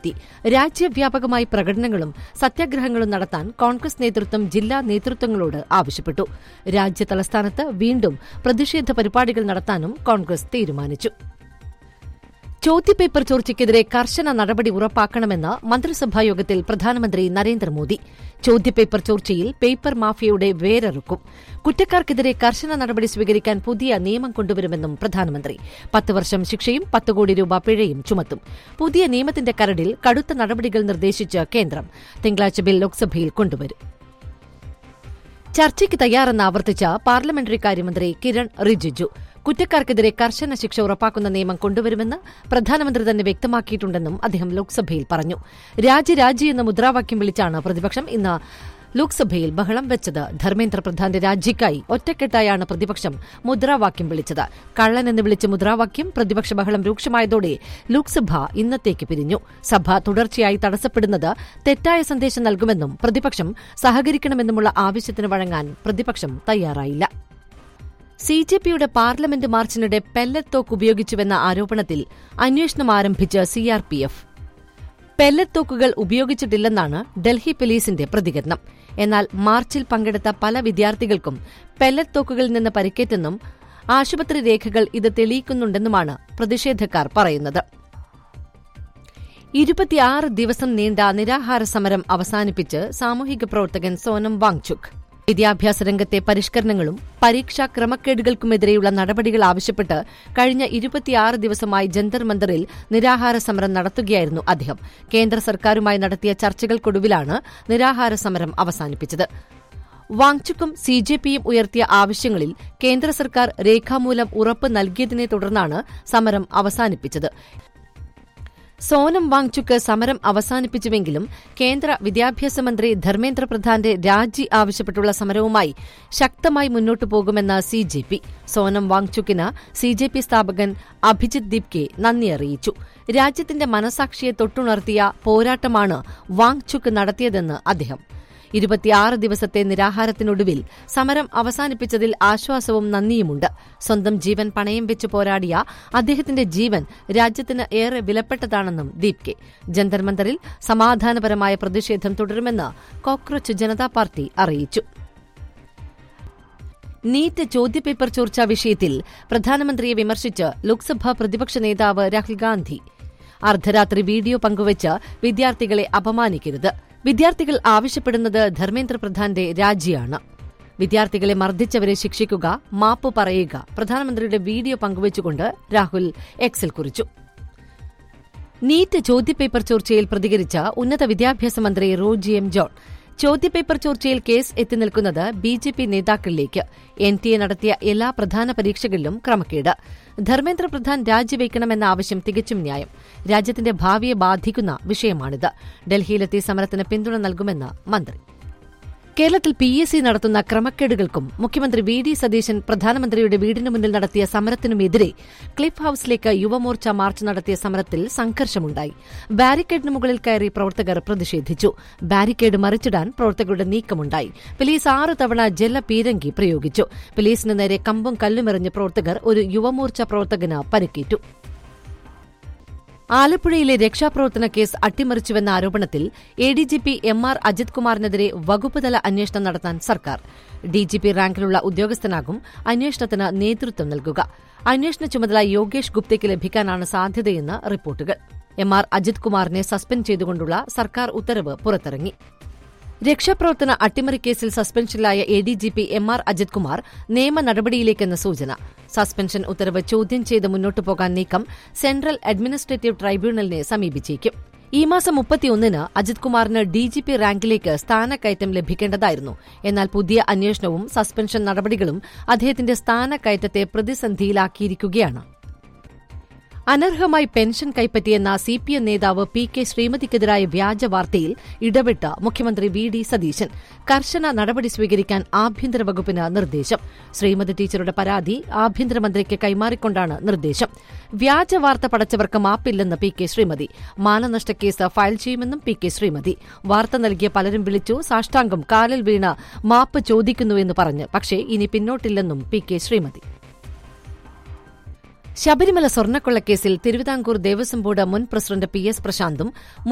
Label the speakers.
Speaker 1: വിലയിരുത്തി രാജ്യവ്യാപകമായി പ്രകടനങ്ങളും സത്യാഗ്രഹങ്ങളും നടത്താൻ കോൺഗ്രസ് നേതൃത്വം ജില്ലാ നേതൃത്വങ്ങളോട് ആവശ്യപ്പെട്ടു രാജ്യ തലസ്ഥാനത്ത് വീണ്ടും പ്രതിഷേധ പരിപാടികൾ നടത്താനും കോൺഗ്രസ് തീരുമാനിച്ചു ചോദ്യപേപ്പർ ചോർച്ചയ്ക്കെതിരെ കർശന നടപടി ഉറപ്പാക്കണമെന്ന് മന്ത്രിസഭായോഗത്തിൽ പ്രധാനമന്ത്രി നരേന്ദ്രമോദി ചോദ്യപേപ്പർ ചോർച്ചയിൽ പേപ്പർ മാഫിയയുടെ വേരറുക്കും കുറ്റക്കാർക്കെതിരെ കർശന നടപടി സ്വീകരിക്കാൻ പുതിയ നിയമം കൊണ്ടുവരുമെന്നും പ്രധാനമന്ത്രി പത്ത് വർഷം ശിക്ഷയും പത്ത് കോടി രൂപ പിഴയും ചുമത്തും പുതിയ നിയമത്തിന്റെ കരടിൽ കടുത്ത നടപടികൾ നിർദ്ദേശിച്ച് കേന്ദ്രം തിങ്കളാഴ്ച ബിൽ ലോക്സഭയിൽ കൊണ്ടുവരും ചർച്ചയ്ക്ക് തയ്യാറെന്ന് ആവർത്തിച്ച പാർലമെന്ററി കാര്യമന്ത്രി കിരൺ റിജിജു കുറ്റക്കാർക്കെതിരെ കർശന ശിക്ഷ ഉറപ്പാക്കുന്ന നിയമം കൊണ്ടുവരുമെന്ന് പ്രധാനമന്ത്രി തന്നെ വ്യക്തമാക്കിയിട്ടുണ്ടെന്നും അദ്ദേഹം ലോക്സഭയിൽ പറഞ്ഞു രാജി രാജി എന്ന മുദ്രാവാക്യം വിളിച്ചാണ് പ്രതിപക്ഷം ഇന്ന് ലോക്സഭയിൽ ബഹളം വെച്ചത് ധർമ്മേന്ദ്ര പ്രധാന്റെ രാജിക്കായി ഒറ്റക്കെട്ടായാണ് പ്രതിപക്ഷം മുദ്രാവാക്യം വിളിച്ചത് കള്ളൻ എന്ന് വിളിച്ച മുദ്രാവാക്യം പ്രതിപക്ഷ ബഹളം രൂക്ഷമായതോടെ ലോക്സഭ ഇന്നത്തേക്ക് പിരിഞ്ഞു സഭ തുടർച്ചയായി തടസ്സപ്പെടുന്നത് തെറ്റായ സന്ദേശം നൽകുമെന്നും പ്രതിപക്ഷം സഹകരിക്കണമെന്നുമുള്ള ആവശ്യത്തിന് വഴങ്ങാൻ പ്രതിപക്ഷം തയ്യാറായില്ല സി ജെ പിയുടെ പാർലമെന്റ് മാർച്ചിനിടെ പെല്ലറ്റ് തോക്ക് ഉപയോഗിച്ചുവെന്ന ആരോപണത്തിൽ അന്വേഷണം ആരംഭിച്ച് സിആർപിഎഫ് പെല്ലറ്റ് തോക്കുകൾ ഉപയോഗിച്ചിട്ടില്ലെന്നാണ് ഡൽഹി പോലീസിന്റെ പ്രതികരണം എന്നാൽ മാർച്ചിൽ പങ്കെടുത്ത പല വിദ്യാർത്ഥികൾക്കും പെല്ലറ്റ് തോക്കുകളിൽ നിന്ന് പരിക്കേറ്റെന്നും ആശുപത്രി രേഖകൾ ഇത് തെളിയിക്കുന്നുണ്ടെന്നുമാണ് പ്രതിഷേധക്കാർ പറയുന്നത് ഇരുപത്തിയാറ് ദിവസം നീണ്ട നിരാഹാര സമരം അവസാനിപ്പിച്ച് സാമൂഹിക പ്രവർത്തകൻ സോനം വാങ്ചുക് വിദ്യാഭ്യാസ രംഗത്തെ പരിഷ്കരണങ്ങളും പരീക്ഷാ ക്രമക്കേടുകൾക്കുമെതിരെയുള്ള നടപടികൾ ആവശ്യപ്പെട്ട് കഴിഞ്ഞ ഇരുപത്തിയാറ് ദിവസമായി ജന്തർ മന്ദറിൽ നിരാഹാര സമരം നടത്തുകയായിരുന്നു അദ്ദേഹം കേന്ദ്ര സർക്കാരുമായി നടത്തിയ ചർച്ചകൾക്കൊടുവിലാണ് നിരാഹാര സമരം അവസാനിപ്പിച്ചത് വാങ്ചുക്കും സി ജെ പിയും ഉയർത്തിയ ആവശ്യങ്ങളിൽ കേന്ദ്ര സർക്കാർ രേഖാമൂലം ഉറപ്പ് നൽകിയതിനെ തുടർന്നാണ് സമരം അവസാനിപ്പിച്ചത് സോനം വാങ്ചുക്ക് സമരം അവസാനിപ്പിച്ചുവെങ്കിലും കേന്ദ്ര വിദ്യാഭ്യാസ മന്ത്രി ധർമ്മേന്ദ്ര പ്രധാന്റെ രാജി ആവശ്യപ്പെട്ടുള്ള സമരവുമായി ശക്തമായി മുന്നോട്ടു പോകുമെന്ന് സി ജെ പി സോനം വാങ്ചുക്കിന് സി ജെ പി സ്ഥാപകൻ അഭിജിത് ദീപ്കെ നന്ദി അറിയിച്ചു രാജ്യത്തിന്റെ മനസാക്ഷിയെ തൊട്ടുണർത്തിയ പോരാട്ടമാണ് വാങ്ചുക്ക് നടത്തിയതെന്ന് അദ്ദേഹം ഇരുപത്തിയാറ് ദിവസത്തെ നിരാഹാരത്തിനൊടുവിൽ സമരം അവസാനിപ്പിച്ചതിൽ ആശ്വാസവും നന്ദിയുമുണ്ട് സ്വന്തം ജീവൻ പണയം വെച്ച് പോരാടിയ അദ്ദേഹത്തിന്റെ ജീവൻ രാജ്യത്തിന് ഏറെ വിലപ്പെട്ടതാണെന്നും ദീപ്കെ ജന്തർ മന്ദറിൽ സമാധാനപരമായ പ്രതിഷേധം തുടരുമെന്ന് കോക്രോച്ച് ജനതാ പാർട്ടി അറിയിച്ചു നീറ്റ് ചോദ്യപേപ്പർ ചോർച്ച വിഷയത്തിൽ പ്രധാനമന്ത്രിയെ വിമർശിച്ച് ലോക്സഭാ പ്രതിപക്ഷ നേതാവ് രാഹുൽ ഗാന്ധി അർദ്ധരാത്രി വീഡിയോ പങ്കുവച്ച് വിദ്യാർത്ഥികളെ അപമാനിക്കരുത് വിദ്യാർത്ഥികൾ ആവശ്യപ്പെടുന്നത് ധർമ്മേന്ദ്ര പ്രധാന്റെ രാജിയാണ് വിദ്യാർത്ഥികളെ മർദ്ദിച്ചവരെ ശിക്ഷിക്കുക മാപ്പ് പറയുക പ്രധാനമന്ത്രിയുടെ വീഡിയോ പങ്കുവച്ചുകൊണ്ട് രാഹുൽ എക്സിൽ കുറിച്ചു നീറ്റ് ചോദ്യപേപ്പർ ചോർച്ചയിൽ പ്രതികരിച്ച ഉന്നത വിദ്യാഭ്യാസ മന്ത്രി റോജി എം ജോൺ ചോദ്യപേപ്പർ ചോർച്ചയിൽ കേസ് എത്തി നിൽക്കുന്നത് ബി ജെ പി നേതാക്കളിലേക്ക് എൻ ടി എ നടത്തിയ എല്ലാ പ്രധാന പരീക്ഷകളിലും ക്രമക്കേട് ധർമ്മേന്ദ്ര പ്രധാൻ രാജിവെക്കണമെന്ന ആവശ്യം തികച്ചും ന്യായം രാജ്യത്തിന്റെ ഭാവിയെ ബാധിക്കുന്ന വിഷയമാണിത് ഡൽഹിയിലെത്തി സമരത്തിന് പിന്തുണ നൽകുമെന്ന് മന്ത്രി കേരളത്തിൽ പി എസ് സി നടത്തുന്ന ക്രമക്കേടുകൾക്കും മുഖ്യമന്ത്രി വി ഡി സതീശൻ പ്രധാനമന്ത്രിയുടെ വീടിന് മുന്നിൽ നടത്തിയ സമരത്തിനുമെതിരെ ക്ലിഫ് ഹൌസിലേക്ക് യുവമോർച്ച മാർച്ച് നടത്തിയ സമരത്തിൽ സംഘർഷമുണ്ടായി ബാരിക്കേഡിന് മുകളിൽ കയറി പ്രവർത്തകർ പ്രതിഷേധിച്ചു ബാരിക്കേഡ് മറിച്ചിടാൻ പ്രവർത്തകരുടെ നീക്കമുണ്ടായി പോലീസ് ആറ് തവണ ജലപീരങ്കി പ്രയോഗിച്ചു പോലീസിന് നേരെ കമ്പും കല്ലുമെറിഞ്ഞ പ്രവർത്തകർ ഒരു യുവമോർച്ച പ്രവർത്തകന് പരിക്കേറ്റു ആലപ്പുഴയിലെ രക്ഷാപ്രവർത്തന കേസ് അട്ടിമറിച്ചുവെന്ന ആരോപണത്തിൽ A D G P M R Ajith കുമാറിനെതിരെ വകുപ്പുതല അന്വേഷണം നടത്താൻ സർക്കാർ ഡിജിപി റാങ്കിലുള്ള ഉദ്യോഗസ്ഥനാകും അന്വേഷണത്തിന് നേതൃത്വം നൽകുക അന്വേഷണ ചുമതല യോഗേഷ് ഗുപ്തയ്ക്ക് ലഭിക്കാനാണ് സാധ്യതയെന്ന് റിപ്പോർട്ടുകൾ എം ആർ അജിത് കുമാറിനെ സസ്പെൻഡ് ചെയ്തുകൊണ്ടുള്ള സർക്കാർ ഉത്തരവ് പുറത്തിറങ്ങി രക്ഷാപ്രവർത്തന അട്ടിമറി കേസിൽ സസ്പെൻഷനിലായ A D G P M R Ajith Kumar നിയമ നടപടിയിലേക്കെന്ന സൂചന സസ്പെൻഷൻ ഉത്തരവ് ചോദ്യം ചെയ്ത് മുന്നോട്ടു പോകാൻ നീക്കം സെൻട്രൽ അഡ്മിനിസ്ട്രേറ്റീവ് ട്രൈബ്യൂണലിനെ സമീപിച്ചേക്കും ഈ മാസം മുപ്പത്തിയൊന്നിന് അജിത് കുമാറിന് ഡിജിപി റാങ്കിലേക്ക് സ്ഥാനക്കയറ്റം ലഭിക്കേണ്ടതായിരുന്നു എന്നാൽ പുതിയ അന്വേഷണവും സസ്പെൻഷൻ നടപടികളും അദ്ദേഹത്തിന്റെ സ്ഥാനക്കയറ്റത്തെ പ്രതിസന്ധിയിലാക്കിയിരിക്കുകയാണ് അനർഹമായി പെൻഷൻ കൈപ്പറ്റിയെന്ന സി പി എം നേതാവ് പി കെ ശ്രീമതിക്കെതിരായ വ്യാജ വാർത്തയിൽ ഇടപെട്ട മുഖ്യമന്ത്രി വി ഡി സതീശൻ കർശന നടപടി സ്വീകരിക്കാൻ ആഭ്യന്തര വകുപ്പിന് നിർദ്ദേശം ശ്രീമതി ടീച്ചറുടെ പരാതി ആഭ്യന്തരമന്ത്രിക്ക് കൈമാറിക്കൊണ്ടാണ് നിർദ്ദേശം വ്യാജ വാർത്ത പടച്ചവർക്ക് മാപ്പില്ലെന്ന് പി കെ ശ്രീമതി മാനനഷ്ടക്കേസ് ഫയൽ ചെയ്യുമെന്നും പി കെ ശ്രീമതി വാർത്ത നൽകിയ പലരും വിളിച്ചു സാഷ്ടാംഗം കാലിൽ വീണ് മാപ്പ് ചോദിക്കുന്നുവെന്ന് പറഞ്ഞ് പക്ഷേ ഇനി പിന്നോട്ടില്ലെന്നും പി കെ ശ്രീമതി ശബരിമല സ്വർണ്ണക്കൊള്ളക്കേസിൽ തിരുവിതാംകൂർ ദേവസ്വം ബോർഡ് മുൻ പ്രസിഡന്റ് പി എസ് പ്രശാന്തും